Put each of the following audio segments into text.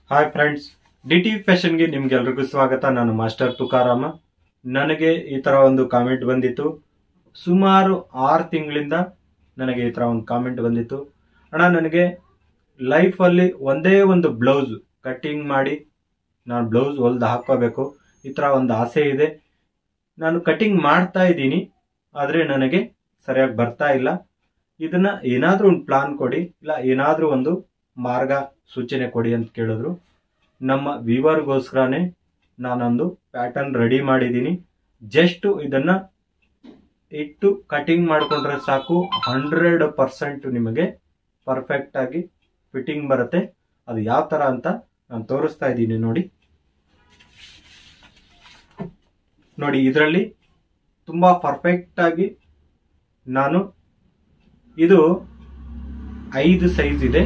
hi friends D T ಫ್ಯಾಷನ್ಗೆ ನಿಮ್ಗೆಲ್ರಿಗೂ ಸ್ವಾಗತ ನಾನು ಮಾಸ್ಟರ್ ತುಕಾರಾಮ ನನಗೆ ಈ ತರ ಒಂದು ಕಾಮೆಂಟ್ ಬಂದಿತ್ತು ಸುಮಾರು ಆರು ತಿಂಗಳಿಂದ ನನಗೆ ಈ ತರ ಒಂದು ಕಾಮೆಂಟ್ ಬಂದಿತ್ತು ಅಣ್ಣ ನನಗೆ ಲೈಫಲ್ಲಿ ಒಂದೇ ಒಂದು ಬ್ಲೌಸ್ ಕಟ್ಟಿಂಗ್ ಮಾಡಿ ನಾನು ಬ್ಲೌಸ್ ಹೊಲ್ದು ಹಾಕೋಬೇಕು ಈ ತರ ಒಂದು ಆಸೆ ಇದೆ ನಾನು ಕಟಿಂಗ್ ಮಾಡ್ತಾ ಇದ್ದೀನಿ ಆದರೆ ನನಗೆ ಸರಿಯಾಗಿ ಬರ್ತಾ ಇಲ್ಲ ಇದನ್ನ ಏನಾದ್ರೂ ಒಂದು ಪ್ಲಾನ್ ಕೊಡಿ ಇಲ್ಲ ಏನಾದ್ರೂ ಒಂದು ಮಾರ್ಗ ಸೂಚನೆ ಕೊಡಿ ಅಂತ ಕೇಳಿದ್ರು ನಮ್ಮ ವಿವರ್ಗೋಸ್ಕರನೇ ನಾನೊಂದು ಪ್ಯಾಟರ್ನ್ ರೆಡಿ ಮಾಡಿದ್ದೀನಿ ಜಸ್ಟ್ ಇದನ್ನ ಇಟ್ಟು ಕಟಿಂಗ್ ಮಾಡಿಕೊಂಡ್ರೆ ಸಾಕು ಹಂಡ್ರೆಡ್ ಪರ್ಸೆಂಟ್ ನಿಮಗೆ ಪರ್ಫೆಕ್ಟ್ ಆಗಿ ಫಿಟ್ಟಿಂಗ್ ಬರುತ್ತೆ ಅದು ಯಾವ ತರ ಅಂತ ನಾನು ತೋರಿಸ್ತಾ ಇದ್ದೀನಿ ನೋಡಿ ನೋಡಿ ಇದರಲ್ಲಿ ತುಂಬಾ ಪರ್ಫೆಕ್ಟ್ ಆಗಿ ನಾನು ಇದು ಐದು ಸೈಜ್ ಇದೆ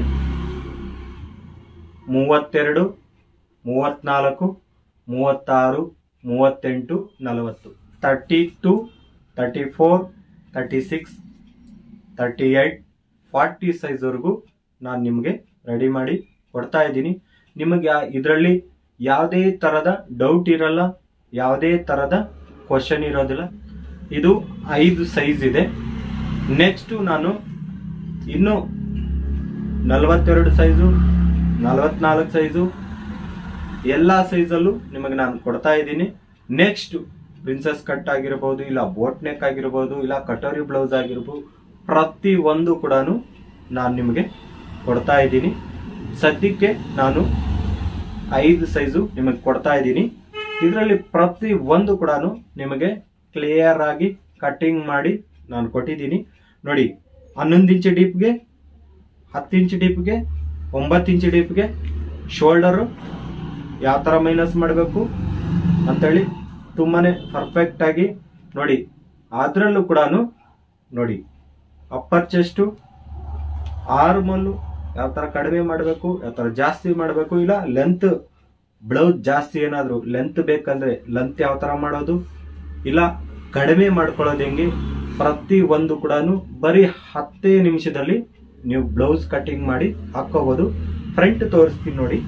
ಮೂವತ್ತೆರಡು ಮೂವತ್ನಾಲ್ಕು ಮೂವತ್ತಾರು ಮೂವತ್ತೆಂಟು ನಲವತ್ತು thirty two thirty four thirty six thirty eight forty ಸೈಜ್ವರೆಗೂ ನಾನು ನಿಮಗೆ ರೆಡಿ ಮಾಡಿ ಕೊಡ್ತಾ ಇದ್ದೀನಿ ನಿಮಗೆ ಇದರಲ್ಲಿ ಯಾವುದೇ ಥರದ ಡೌಟ್ ಇರಲ್ಲ ಯಾವುದೇ ಥರದ ಕ್ವಶನ್ ಇರೋದಿಲ್ಲ ಇದು ಐದು ಸೈಜ್ ಇದೆ ನೆಕ್ಸ್ಟು ನಾನು ಇನ್ನು ನಲವತ್ತೆರಡು ಸೈಜು ನಲವತ್ನಾಲ್ಕು ಸೈಜು ಎಲ್ಲ ಸೈಜಲ್ಲೂ ನಿಮಗೆ ನಾನು ಕೊಡ್ತಾ ಇದ್ದೀನಿ ನೆಕ್ಸ್ಟ್ ಪ್ರಿನ್ಸಸ್ ಕಟ್ ಆಗಿರ್ಬೋದು ಇಲ್ಲ ಬೋಟ್ ನೆಕ್ ಆಗಿರ್ಬೋದು ಇಲ್ಲ ಕಟೋರಿ ಬ್ಲೌಸ್ ಆಗಿರ್ಬೋದು ಪ್ರತಿ ಒಂದು ಕೂಡ ನಾನು ನಿಮಗೆ ಕೊಡ್ತಾ ಇದ್ದೀನಿ ಸದ್ಯಕ್ಕೆ ನಾನು ಐದು ಸೈಜು ನಿಮಗೆ ಕೊಡ್ತಾ ಇದ್ದೀನಿ ಇದರಲ್ಲಿ ಪ್ರತಿ ಒಂದು ಕೂಡ ನಿಮಗೆ ಕ್ಲಿಯರ್ ಆಗಿ ಕಟ್ಟಿಂಗ್ ಮಾಡಿ ನಾನು ಕೊಟ್ಟಿದ್ದೀನಿ ನೋಡಿ ಹನ್ನೊಂದು ಇಂಚ್ ಡೀಪ್ಗೆ ಹತ್ತು ಇಂಚ್ ಡೀಪ್ಗೆ ಒಂಬತ್ತು ಇಂಚ್ ಡೀಪ್ಗೆ ಶೋಲ್ಡರು ಯಾವ ಥರ ಮೈನಸ್ ಮಾಡಬೇಕು ಅಂತೇಳಿ ತುಂಬಾನೇ ಪರ್ಫೆಕ್ಟ್ ಆಗಿ ನೋಡಿ ಅದರಲ್ಲೂ ಕೂಡ ನೋಡಿ ಅಪ್ಪರ್ ಚೆಸ್ಟು ಆರ್ಮಲ್ಲು ಯಾವ ಥರ ಕಡಿಮೆ ಮಾಡಬೇಕು ಯಾವ ಥರ ಜಾಸ್ತಿ ಮಾಡಬೇಕು ಇಲ್ಲ ಲೆಂತ್ ಬ್ಲೌಸ್ ಜಾಸ್ತಿ ಏನಾದರೂ ಲೆಂತ್ ಬೇಕಂದ್ರೆ ಲೆಂತ್ ಯಾವ ಥರ ಮಾಡೋದು ಇಲ್ಲ ಕಡಿಮೆ ಮಾಡ್ಕೊಳ್ಳೋದು ಹೆಂಗೆ ಪ್ರತಿ ಒಂದು ಕೂಡ ಬರೀ ಹತ್ತೇ ನಿಮಿಷದಲ್ಲಿ ನೀವು ಬ್ಲೌಸ್ ಕಟಿಂಗ್ ಮಾಡಿ ಹಾಕೋಬಹುದು ಫ್ರಂಟ್ ತೋರಿಸ್ತೀನಿ ನೋಡಿ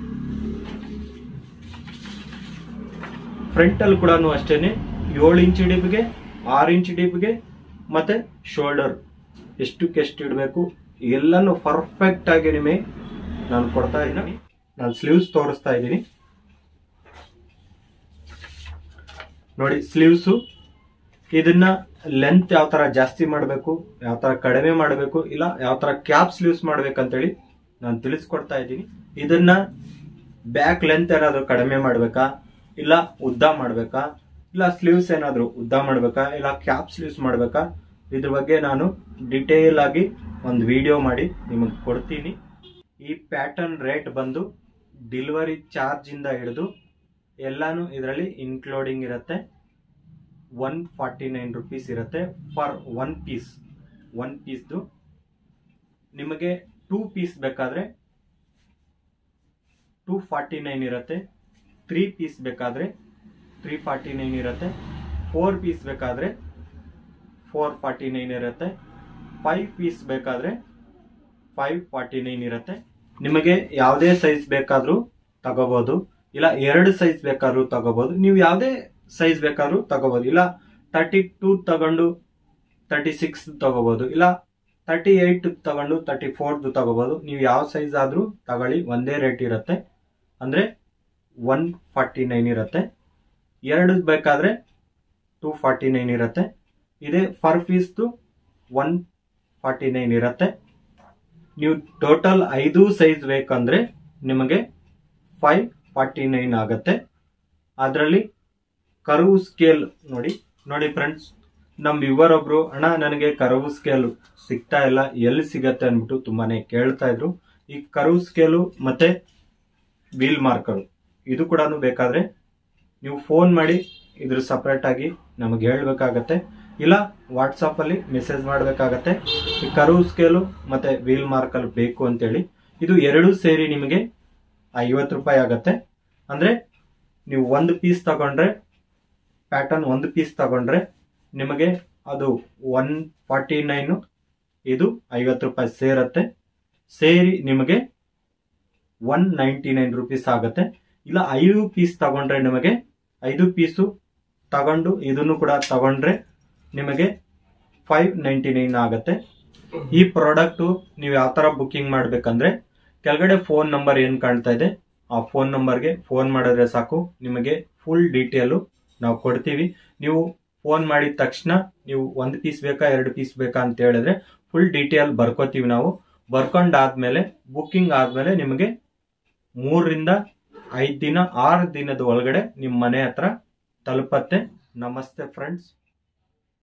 ಫ್ರಂಟ್ ಅಲ್ಲಿ ಕೂಡ ಅಷ್ಟೇನೆ ಏಳು ಇಂಚ್ ಡಿಬ್ಗೆ ಆರು ಇಂಚ್ ಡಿಬ್ಗೆ ಮತ್ತೆ ಶೋಲ್ಡರ್ ಎಷ್ಟಕ್ಕೆ ಎಷ್ಟು ಇಡಬೇಕು ಎಲ್ಲಾನು ಪರ್ಫೆಕ್ಟ್ ಆಗಿ ನಿಮಗೆ ನಾನು ಕೊಡ್ತಾ ಇದ್ದೀನಿ ನಾನು ಸ್ಲೀವ್ಸ್ ತೋರಿಸ್ತಾ ಇದ್ದೀನಿ ನೋಡಿ ಸ್ಲೀವ್ಸು ಇದನ್ನ ಲೆಂತ್ ಯಾವ ತರ ಜಾಸ್ತಿ ಮಾಡಬೇಕು ಯಾವ ತರ ಕಡಿಮೆ ಮಾಡಬೇಕು ಇಲ್ಲ ಯಾವ ತರ ಕ್ಯಾಪ್ ಸ್ಲೀವ್ಸ್ ಮಾಡ್ಬೇಕಂತೇಳಿ ನಾನು ತಿಳಿಸ್ಕೊಡ್ತಾ ಇದ್ದೀನಿ ಇದನ್ನ ಬ್ಯಾಕ್ ಲೆಂತ್ ಏನಾದ್ರು ಕಡಿಮೆ ಮಾಡ್ಬೇಕಾ ಇಲ್ಲ ಉದ್ದ ಮಾಡ್ಬೇಕಾ ಇಲ್ಲ ಸ್ಲೀವ್ಸ್ ಏನಾದ್ರು ಉದ್ದ ಮಾಡ್ಬೇಕಾ ಇಲ್ಲ ಕ್ಯಾಪ್ ಸ್ಲೀವ್ಸ್ ಮಾಡ್ಬೇಕಾ ಇದ್ರ ಬಗ್ಗೆ ನಾನು ಡಿಟೇಲ್ ಆಗಿ ಒಂದು ವಿಡಿಯೋ ಮಾಡಿ ನಿಮಗೆ ಕೊಡ್ತೀನಿ ಈ ಪ್ಯಾಟರ್ನ್ ರೇಟ್ ಬಂದು ಡೆಲಿವರಿ ಚಾರ್ಜ್ ಇಂದ ಹಿಡಿದು ಎಲ್ಲಾನು ಇದರಲ್ಲಿ ಇನ್ಕ್ಲೂಡಿಂಗ್ ಇರುತ್ತೆ ಒನ್ ಫಾರ್ಟಿ ನೈನ್ ರುಪೀಸ್ ಇರುತ್ತೆ ಫಾರ್ ಒನ್ ಪೀಸ್ ಒನ್ ಪೀಸ್ದು ನಿಮಗೆ ಟೂ ಪೀಸ್ ಬೇಕಾದರೆ ಟೂ ಫಾರ್ಟಿ ನೈನ್ ಇರುತ್ತೆ ತ್ರೀ ಪೀಸ್ ಬೇಕಾದರೆ ತ್ರೀ ಫಾರ್ಟಿ ನೈನ್ ಇರುತ್ತೆ ಫೋರ್ ಪೀಸ್ ಬೇಕಾದರೆ ಫೋರ್ ಫಾರ್ಟಿ ನೈನ್ ಇರುತ್ತೆ ಫೈವ್ ಪೀಸ್ ಬೇಕಾದರೆ ಫೈವ್ ಫಾರ್ಟಿ ನೈನ್ ಇರುತ್ತೆ ನಿಮಗೆ ಯಾವುದೇ ಸೈಜ್ ಬೇಕಾದರೂ ತಗೋಬೋದು ಇಲ್ಲ ಎರಡು ಸೈಜ್ ಬೇಕಾದ್ರೂ ತಗೋಬೋದು ನೀವು ಯಾವುದೇ ಸೈಜ್ ಬೇಕಾದ್ರೂ ತಗೋಬೋದು ಇಲ್ಲ ತರ್ಟಿ ಟೂ ತಗೊಂಡು ತರ್ಟಿ ಸಿಕ್ಸ್ ತಗೋಬೋದು ಇಲ್ಲ ತರ್ಟಿ ಏಯ್ಟ್ ತಗೊಂಡು ತರ್ಟಿ ಫೋರ್ದು ತಗೋಬೋದು ನೀವು ಯಾವ ಸೈಜ್ ಆದರೂ ತಗೊಳ್ಳಿ ಒಂದೇ ರೇಟ್ ಇರುತ್ತೆ ಅಂದರೆ ಒನ್ ಫಾರ್ಟಿ ನೈನ್ ಇರುತ್ತೆ ಎರಡು ಬೇಕಾದರೆ ಟೂ ಫಾರ್ಟಿ ನೈನ್ ಇರುತ್ತೆ ಇದೇ ಫರ್ ಪೀಸ್ದು ಒನ್ ಫಾರ್ಟಿ ನೈನ್ ಇರುತ್ತೆ ನೀವು ಟೋಟಲ್ ಐದು ಸೈಜ್ ಬೇಕಂದ್ರೆ ನಿಮಗೆ ಫೈವ್ ಫಾರ್ಟಿ ನೈನ್ ಆಗುತ್ತೆ ಅದರಲ್ಲಿ ಕರುವು ಸ್ಕೇಲ್ ನೋಡಿ ನೋಡಿ ಫ್ರೆಂಡ್ಸ್ ನಮ್ಮ ವ್ಯೂವರ್ ಒಬ್ರು ಅಣ್ಣ ನನಗೆ ಕರುವು ಸ್ಕೇಲ್ ಸಿಗ್ತಾ ಇಲ್ಲ ಎಲ್ಲಿ ಸಿಗತ್ತೆ ಅಂದ್ಬಿಟ್ಟು ತುಂಬಾನೇ ಕೇಳ್ತಾ ಇದ್ರು ಈ ಕರುವು ಸ್ಕೇಲು ಮತ್ತೆ ವೀಲ್ ಮಾರ್ಕರ್ ಇದು ಕೂಡ ಬೇಕಾದ್ರೆ ನೀವು ಫೋನ್ ಮಾಡಿ ಇದ್ರ ಸಪ್ರೇಟ್ ಆಗಿ ನಮಗೆ ಹೇಳ್ಬೇಕಾಗತ್ತೆ ಇಲ್ಲ ವಾಟ್ಸಪ್ ಅಲ್ಲಿ ಮೆಸೇಜ್ ಮಾಡಬೇಕಾಗತ್ತೆ ಈ ಕರು ಸ್ಕೇಲು ಮತ್ತೆ ವೀಲ್ ಮಾರ್ಕರ್ ಬೇಕು ಅಂತೇಳಿ ಇದು ಎರಡು ಸೇರಿ ನಿಮಗೆ ಐವತ್ತು ರೂಪಾಯಿ ಆಗತ್ತೆ ಅಂದ್ರೆ ನೀವು ಒಂದು ಪೀಸ್ ತಗೊಂಡ್ರೆ ಪ್ಯಾಟರ್ನ್ ಒಂದು ಪೀಸ್ ತಗೊಂಡ್ರೆ ನಿಮಗೆ ಅದು ಒನ್ ಫಾರ್ಟಿ ನೈನು ಇದು ಐವತ್ತು ರೂಪಾಯಿ ಸೇರತ್ತೆ ಸೇರಿ ನಿಮಗೆ ಒನ್ ನೈಂಟಿ ನೈನ್ ರುಪೀಸ್ ಆಗುತ್ತೆ ಇಲ್ಲ ಐದು ಪೀಸ್ ತಗೊಂಡ್ರೆ ನಿಮಗೆ ಐದು ಪೀಸು ತಗೊಂಡು ಇದನ್ನು ಕೂಡ ತಗೊಂಡ್ರೆ ನಿಮಗೆ ಫೈವ್ ನೈಂಟಿ ನೈನ್ ಆಗುತ್ತೆ ಈ ಪ್ರಾಡಕ್ಟು ನೀವು ಯಾವ ಥರ ಬುಕ್ಕಿಂಗ್ ಮಾಡಬೇಕಂದ್ರೆ ಕೆಳಗಡೆ ಫೋನ್ ನಂಬರ್ ಏನು ಕಾಣ್ತಾ ಇದೆ ಆ ಫೋನ್ ನಂಬರ್ಗೆ ಫೋನ್ ಮಾಡಿದ್ರೆ ಸಾಕು ನಿಮಗೆ ಫುಲ್ ಡೀಟೇಲು ನಾವು ಕೊಡ್ತೀವಿ ನೀವು ಫೋನ್ ಮಾಡಿದ ತಕ್ಷಣ ನೀವು ಒಂದು ಪೀಸ್ ಬೇಕಾ ಎರಡು ಪೀಸ್ ಬೇಕಾ ಅಂತ ಹೇಳಿದ್ರೆ ಫುಲ್ ಡೀಟೇಲ್ ಬರ್ಕೋತೀವಿ ನಾವು ಬರ್ಕೊಂಡಾದ್ಮೇಲೆ ಬುಕ್ಕಿಂಗ್ ಆದ್ಮೇಲೆ ನಿಮಗೆ ಮೂರರಿಂದ ಐದು ದಿನ ಆರು ದಿನದ ಒಳಗಡೆ ನಿಮ್ಮ ಮನೆ ಹತ್ರ ತಲುಪತ್ತೆ ನಮಸ್ತೆ ಫ್ರೆಂಡ್ಸ್